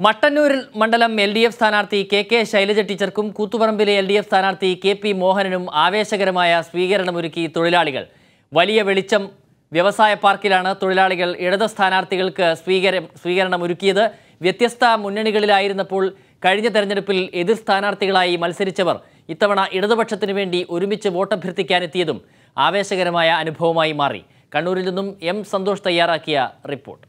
മട്ടന്നൂരിൽ മണ്ഡലം L D F സ്ഥാനാർത്ഥി കെ കെ ശൈലജ ടീച്ചർക്കും കൂത്തുപറമ്പിലെ എൽ ഡി എഫ് സ്ഥാനാർത്ഥി കെ പി മോഹനനും ആവേശകരമായ സ്വീകരണമൊരുക്കി തൊഴിലാളികൾ വലിയ വെളിച്ചം വ്യവസായ പാർക്കിലാണ് തൊഴിലാളികൾ ഇടത് സ്ഥാനാർത്ഥികൾക്ക് സ്വീകരം സ്വീകരണമൊരുക്കിയത് വ്യത്യസ്ത മുന്നണികളിലായിരുന്നപ്പോൾ കഴിഞ്ഞ തെരഞ്ഞെടുപ്പിൽ എതിർ സ്ഥാനാർത്ഥികളായി മത്സരിച്ചവർ ഇത്തവണ ഇടതുപക്ഷത്തിനു വേണ്ടി ഒരുമിച്ച് വോട്ടഭ്യർത്ഥിക്കാനെത്തിയതും ആവേശകരമായ അനുഭവമായി മാറി കണ്ണൂരിൽ നിന്നും എം സന്തോഷ് തയ്യാറാക്കിയ റിപ്പോർട്ട്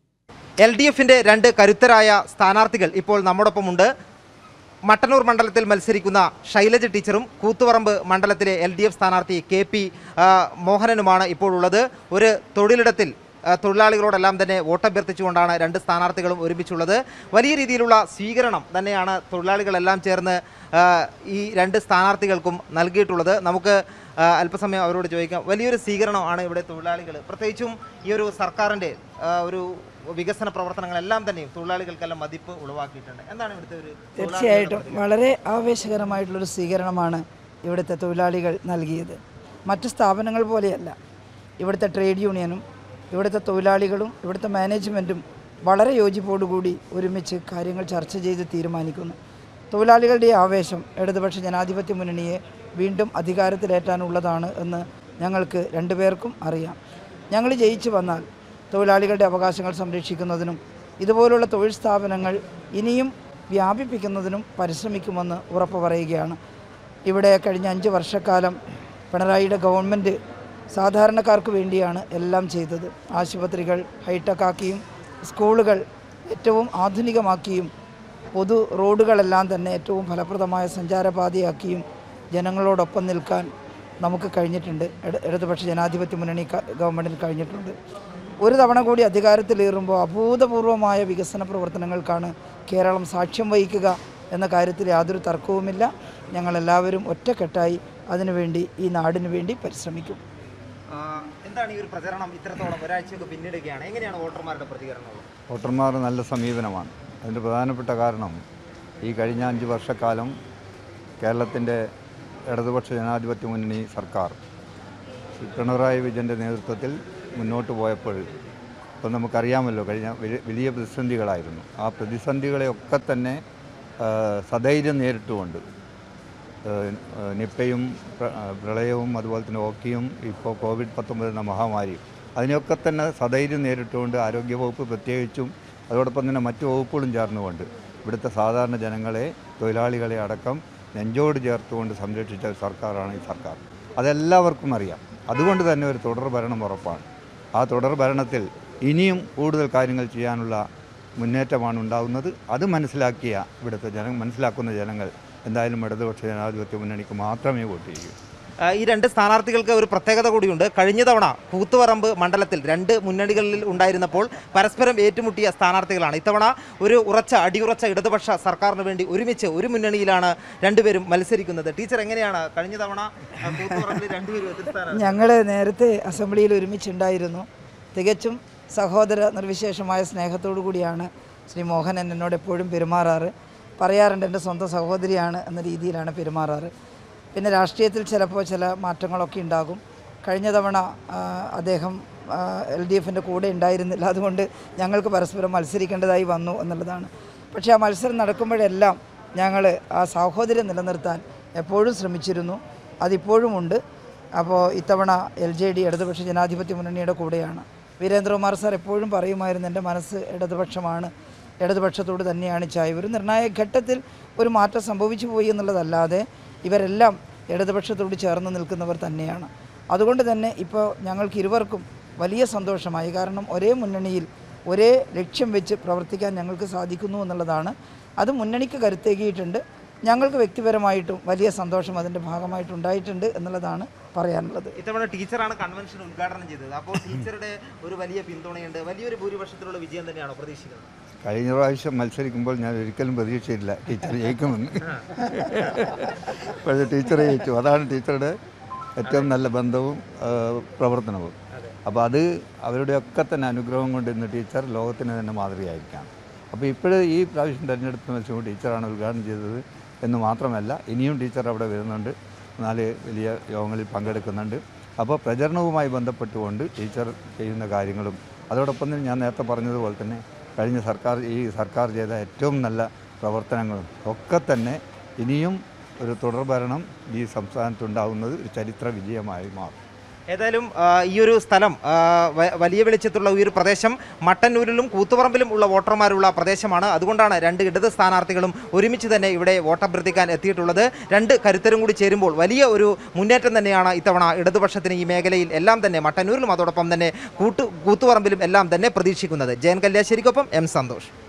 എൽ ഡി എഫിൻ്റെ രണ്ട് കരുത്തരായ സ്ഥാനാർത്ഥികൾ ഇപ്പോൾ നമ്മോടൊപ്പമുണ്ട് മട്ടന്നൂർ മണ്ഡലത്തിൽ മത്സരിക്കുന്ന ശൈലജ ടീച്ചറും കൂത്തുപറമ്പ് മണ്ഡലത്തിലെ എൽ ഡി എഫ് സ്ഥാനാർത്ഥി കെ പി ആ, മോഹനനുമാണ് ഇപ്പോൾ ഉള്ളത് ഒരു തൊഴിലിടത്തിൽ ആ, തൊഴിലാളികളോടെല്ലാം തന്നെ വോട്ടഭ്യർത്ഥിച്ചുകൊണ്ടാണ് രണ്ട് സ്ഥാനാർത്ഥികളും ഒരുമിച്ചുള്ളത് വലിയ രീതിയിലുള്ള സ്വീകരണം തന്നെയാണ് തൊഴിലാളികളെല്ലാം ചേർന്ന് ആ, ഈ രണ്ട് സ്ഥാനാർത്ഥികൾക്കും നൽകിയിട്ടുള്ളത് നമുക്ക് ആ, അല്പസമയം അവരോട് ചോദിക്കാം വലിയൊരു സ്വീകരണമാണ് ഇവിടെ തൊഴിലാളികൾ പ്രത്യേകിച്ചും ഈ ഒരു സർക്കാരിൻ്റെ ആ, ഒരു വികസന പ്രവർത്തനങ്ങളെല്ലാം തന്നെയും തൊഴിലാളികൾക്കെല്ലാം മതിപ്പ് ഉളവാക്കിയിട്ടുണ്ട് എന്താണ് ഇവിടുത്തെ ഒരു തീർച്ചയായിട്ടും വളരെ ആവേശകരമായിട്ടുള്ളൊരു സ്വീകരണമാണ് ഇവിടുത്തെ തൊഴിലാളികൾ നൽകിയത് മറ്റ് സ്ഥാപനങ്ങൾ പോലെയല്ല ഇവിടുത്തെ ട്രേഡ് യൂണിയനും ഇവിടുത്തെ തൊഴിലാളികളും ഇവിടുത്തെ മാനേജ്മെൻറ്റും വളരെ യോജിപ്പോടുകൂടി ഒരുമിച്ച് കാര്യങ്ങൾ ചർച്ച ചെയ്ത് തീരുമാനിക്കുന്നു തൊഴിലാളികളുടെ ഈ ആവേശം ഇടതുപക്ഷ ജനാധിപത്യ മുന്നണിയെ വീണ്ടും അധികാരത്തിലേറ്റാനുള്ളതാണ് എന്ന് ഞങ്ങൾക്ക് രണ്ടുപേർക്കും അറിയാം ഞങ്ങൾ ജയിച്ചു വന്നാൽ തൊഴിലാളികളുടെ അവകാശങ്ങൾ സംരക്ഷിക്കുന്നതിനും ഇതുപോലുള്ള തൊഴിൽ സ്ഥാപനങ്ങൾ ഇനിയും വ്യാപിപ്പിക്കുന്നതിനും പരിശ്രമിക്കുമെന്ന് ഉറപ്പ് പറയുകയാണ് ഇവിടെ കഴിഞ്ഞ അഞ്ച് വർഷക്കാലം പിണറായിയുടെ ഗവൺമെൻറ് സാധാരണക്കാർക്ക് വേണ്ടിയാണ് എല്ലാം ചെയ്തത് ആശുപത്രികൾ ഹൈടെക് ആക്കിയും സ്കൂളുകൾ ഏറ്റവും ആധുനികമാക്കിയും പൊതു റോഡുകളെല്ലാം തന്നെ ഏറ്റവും ഫലപ്രദമായ സഞ്ചാരപാതയാക്കിയും ജനങ്ങളോടൊപ്പം നിൽക്കാൻ നമുക്ക് കഴിഞ്ഞിട്ടുണ്ട് ഇട- ഇടതുപക്ഷ ജനാധിപത്യ മുന്നണി ക- ഗവൺമെൻറ്റിന് കഴിഞ്ഞിട്ടുണ്ട് ഒരു തവണ കൂടി അധികാരത്തിലേറുമ്പോൾ അഭൂതപൂർവമായ വികസന പ്രവർത്തനങ്ങൾക്കാണ് കേരളം സാക്ഷ്യം വഹിക്കുക എന്ന കാര്യത്തിൽ യാതൊരു തർക്കവുമില്ല ഞങ്ങളെല്ലാവരും ഒറ്റക്കെട്ടായി അതിനുവേണ്ടി ഈ നാടിനു വേണ്ടി പരിശ്രമിക്കും ആ, എന്താണ് ഈ ഒരു പ്രചരണം ഇത്രത്തോളം ഒരാഴ്ചയൊക്കെ പിന്നിടുകയാണ് എങ്ങനെയാണ് വോട്ടർമാരുടെ പ്രതികരണം വോട്ടർമാർ നല്ല സമീപനമാണ് അതിൻ്റെ പ്രധാനപ്പെട്ട കാരണം ഈ കഴിഞ്ഞ അഞ്ച് വർഷക്കാലം കേരളത്തിൻ്റെ ഇടതുപക്ഷ ജനാധിപത്യ മുന്നണി സർക്കാർ ശ്രീ പിണറായി വിജയൻ്റെ നേതൃത്വത്തിൽ മുന്നോട്ട് പോയപ്പോൾ ഇപ്പം നമുക്കറിയാമല്ലോ കഴിഞ്ഞ വലിയ- വലിയ പ്രതിസന്ധികളായിരുന്നു ആ പ്രതിസന്ധികളെയൊക്കെ തന്നെ ആ, സധൈര്യം നേരിട്ടുകൊണ്ട് ഏഹ് ഏഹ് നിപ്പയും പ്ര- ആ, പ്രളയവും അതുപോലെ തന്നെ ഓക്കിയും ഇപ്പോൾ കോവിഡ് പത്തൊമ്പത് എന്ന മഹാമാരി അതിനെയൊക്കെ തന്നെ സധൈര്യം നേരിട്ടുകൊണ്ട് ആരോഗ്യവകുപ്പ് പ്രത്യേകിച്ചും അതോടൊപ്പം തന്നെ മറ്റു വകുപ്പുകളും ചേർന്നുകൊണ്ട് ഇവിടുത്തെ സാധാരണ ജനങ്ങളെ തൊഴിലാളികളെ അടക്കം നെഞ്ചോട് ചേർത്തുകൊണ്ട് സംരക്ഷിച്ച ഒരു സർക്കാരാണ് ഈ സർക്കാർ അതെല്ലാവർക്കും അറിയാം അതുകൊണ്ട് തന്നെ ഒരു തുടർ ഭരണം ഉറപ്പാണ് ആ തുടർ ഭരണത്തിൽ ഇനിയും കൂടുതൽ കാര്യങ്ങൾ ചെയ്യാനുള്ള മുന്നേറ്റമാണ് ഉണ്ടാകുന്നത് അത് മനസ്സിലാക്കിയ ഇവിടുത്തെ ജന മനസ്സിലാക്കുന്ന ജനങ്ങൾ എന്തായാലും ഇടതുപക്ഷ ജനാധിപത്യ മുന്നണിക്ക് മാത്രമേ വോട്ട് ചെയ്യൂ ആ, ഈ രണ്ട് സ്ഥാനാർത്ഥികൾക്ക് ഒരു പ്രത്യേകത കൂടിയുണ്ട് കഴിഞ്ഞ തവണ കൂത്തുപറമ്പ് മണ്ഡലത്തിൽ രണ്ട് മുന്നണികളിൽ ഉണ്ടായിരുന്നപ്പോൾ പരസ്പരം ഏറ്റുമുട്ടിയ സ്ഥാനാർത്ഥികളാണ് ഇത്തവണ ഒരു ഉറച്ച അടിയുറച്ച ഇടതുപക്ഷ സർക്കാരിന് വേണ്ടി ഒരുമിച്ച് ഒരു മുന്നണിയിലാണ് രണ്ടുപേരും മത്സരിക്കുന്നത് ടീച്ചർ എങ്ങനെയാണ് കഴിഞ്ഞ തവണ ആ, കൂത്തുപറമ്പിൽ രണ്ടുപേരും എതിർ സ്ഥാനാർത്ഥി ഞങ്ങൾ നേരത്തെ അസംബ്ലിയിൽ ഒരുമിച്ചുണ്ടായിരുന്നു തികച്ചും സഹോദര നിർവിശേഷമായ സ്നേഹത്തോടു കൂടിയാണ് ശ്രീ മോഹനൻ എന്നോട് എപ്പോഴും പെരുമാറാറ് പറയാറുണ്ട് എൻ്റെ സ്വന്തം സഹോദരിയാണ് എന്ന രീതിയിലാണ് പെരുമാറാറ് പിന്നെ രാഷ്ട്രീയത്തിൽ ചിലപ്പോൾ ചില മാറ്റങ്ങളൊക്കെ ഉണ്ടാകും കഴിഞ്ഞ തവണ ആ, അദ്ദേഹം എൽ ഡി എഫിൻ്റെ കൂടെ ഉണ്ടായിരുന്നില്ല അതുകൊണ്ട് ഞങ്ങൾക്ക് പരസ്പരം മത്സരിക്കേണ്ടതായി വന്നു എന്നുള്ളതാണ് പക്ഷേ ആ മത്സരം നടക്കുമ്പോഴെല്ലാം ഞങ്ങൾ ആ സാഹോദര്യം നിലനിർത്താൻ എപ്പോഴും ശ്രമിച്ചിരുന്നു അതിപ്പോഴും ഉണ്ട് അപ്പോൾ ഇത്തവണ എൽ ജെ ഡി ഇടതുപക്ഷ ജനാധിപത്യ മുന്നണിയുടെ കൂടെയാണ് വീരേന്ദ്രകുമാർ സാർ എപ്പോഴും പറയുമായിരുന്നു എൻ്റെ മനസ്സ് ഇടതുപക്ഷമാണ് ഇടതുപക്ഷത്തോട് തന്നെയാണ് ചായ ഒരു നിർണായക ഘട്ടത്തിൽ ഒരു മാറ്റം സംഭവിച്ചു പോയി എന്നുള്ളതല്ലാതെ ഇവരെല്ലാം ഇടതുപക്ഷത്തോട് ചേർന്ന് നിൽക്കുന്നവർ തന്നെയാണ് അതുകൊണ്ട് തന്നെ ഇപ്പോൾ ഞങ്ങൾക്ക് ഇരുവർക്കും വലിയ സന്തോഷമായി കാരണം ഒരേ മുന്നണിയിൽ ഒരേ ലക്ഷ്യം വെച്ച് പ്രവർത്തിക്കാൻ ഞങ്ങൾക്ക് സാധിക്കുന്നു എന്നുള്ളതാണ് അത് മുന്നണിക്ക് കരുത്തേകിയിട്ടുണ്ട് ഞങ്ങൾക്ക് വ്യക്തിപരമായിട്ടും വലിയ സന്തോഷം അതിൻ്റെ ഭാഗമായിട്ടുണ്ടായിട്ടുണ്ട് എന്നുള്ളതാണ് പറയാനുള്ളത് ഇത്തവണ ടീച്ചറാണ് കൺവെൻഷൻ ഉദ്ഘാടനം ചെയ്തത് അപ്പോൾ ടീച്ചറുടെ ഒരു വലിയ പിന്തുണയുണ്ട് വലിയൊരു ഭൂരിപക്ഷത്തിലുള്ള വിജയം തന്നെയാണോ പ്രതീക്ഷിക്കുന്നത് കഴിഞ്ഞ പ്രാവശ്യം മത്സരിക്കുമ്പോൾ ഞാൻ ഒരിക്കലും പ്രതീക്ഷിച്ചില്ല ടീച്ചർ ജയിക്കുമെന്ന് പക്ഷേ ടീച്ചർ ജയിച്ചു അതാണ് ടീച്ചറുടെ ഏറ്റവും നല്ല ബന്ധവും ആ, പ്രവർത്തനവും അപ്പോൾ അത് അവരുടെയൊക്കെ തന്നെ അനുഗ്രഹം കൊണ്ട് ഇന്ന് ടീച്ചർ ലോകത്തിന് തന്നെ മാതൃകയായിരിക്കാം അപ്പോൾ ഇപ്പോഴും ഈ പ്രാവശ്യം തിരഞ്ഞെടുപ്പ് മത്സരം ടീച്ചറാണ് ഉദ്ഘാടനം ചെയ്തത് എന്ന് മാത്രമല്ല ഇനിയും ടീച്ചർ അവിടെ വരുന്നുണ്ട് നാല് വലിയ യോഗങ്ങളിൽ പങ്കെടുക്കുന്നുണ്ട് അപ്പോൾ പ്രചരണവുമായി ബന്ധപ്പെട്ടുകൊണ്ട് ടീച്ചർ ചെയ്യുന്ന കാര്യങ്ങളും അതോടൊപ്പം തന്നെ ഞാൻ നേരത്തെ പറഞ്ഞതുപോലെ തന്നെ കഴിഞ്ഞ സർക്കാർ ഈ സർക്കാർ ചെയ്ത ഏറ്റവും നല്ല പ്രവർത്തനങ്ങളും ഒക്കെ തന്നെ ഇനിയും ഒരു തുടർഭരണം ഈ സംസ്ഥാനത്തുണ്ടാകുന്നത് ഒരു ചരിത്ര വിജയമായി മാറും ഏതായാലും ആ, ഈ ഒരു സ്ഥലം ആ, വ- വലിയ വെളിച്ചത്തുള്ള ഈ ഒരു പ്രദേശം മട്ടന്നൂരിലും കൂത്തുപറമ്പിലും ഉള്ള വോട്ടർമാരുള്ള പ്രദേശമാണ് അതുകൊണ്ടാണ് രണ്ട് ഇടത് സ്ഥാനാർത്ഥികളും ഒരുമിച്ച് തന്നെ ഇവിടെ വോട്ടഭ്യർത്ഥിക്കാൻ എത്തിയിട്ടുള്ളത് രണ്ട് കരുത്തരും കൂടി ചേരുമ്പോൾ വലിയ ഒരു മുന്നേറ്റം തന്നെയാണ് ഇത്തവണ ഇടതുപക്ഷത്തിന് ഈ മേഖലയിൽ എല്ലാം തന്നെ മട്ടന്നൂരിലും അതോടൊപ്പം തന്നെ കൂട്ടു കൂത്തുപറമ്പിലും എല്ലാം തന്നെ പ്രതീക്ഷിക്കുന്നത് ജയൻ കല്യാശ്ശേരിക്കൊപ്പം എം സന്തോഷ്